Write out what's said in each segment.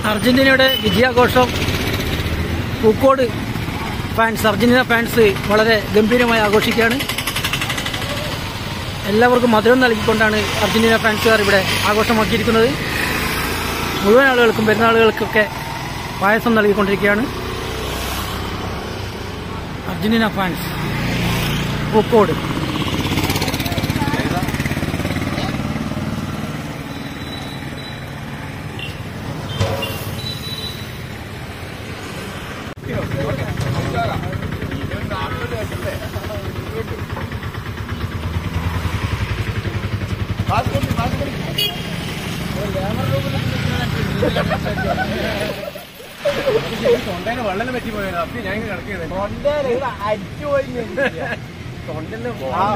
അർജന്റീനയുടെ വിജയാഘോഷം Pookode fans Argentina fans വളരെ ഗംഭീരമായി ആഘോഷിക്കുകയാണ് എല്ലാവർക്കും മധുരം നൽകിക്കൊണ്ടാണ് അർജന്റീന ഫാൻസുകാർ ഇവിടെ ആഘോഷമാക്കിയിരിക്കുന്നത് മുഴുവൻ ആളുകൾക്കും വരുന്ന ആളുകൾക്കൊക്കെ പായസം നൽകിക്കൊണ്ടിരിക്കുകയാണ് അർജന്റീന ഫാൻസ് പൂക്കോട് തൊണ്ടേനെ വെള്ളം പറ്റി പോയത് അപ്പൊ ഞാൻ ഇങ്ങനെ കിടക്കുന്നത് തൊണ്ടന്റെ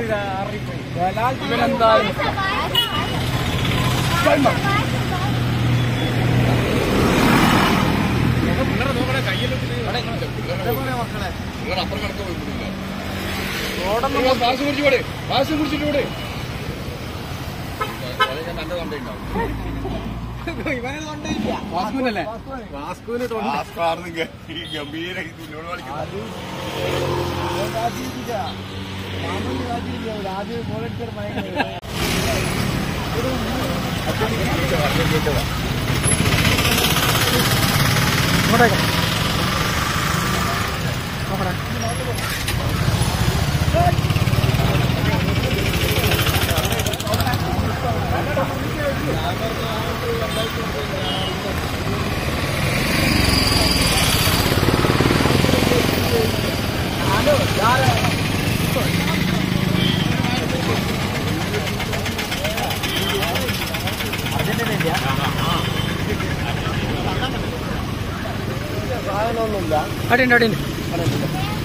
വാസ്കുവിനല്ലേ വാസ്കുവിന് തൊണ്ട ഗംഭീര തുല്യോട് കളിക്കുന്നത് ഇങ്ങോട്ടേക്ക് നോക്കണേ അടിയുണ്ട് അടിയുണ്ട്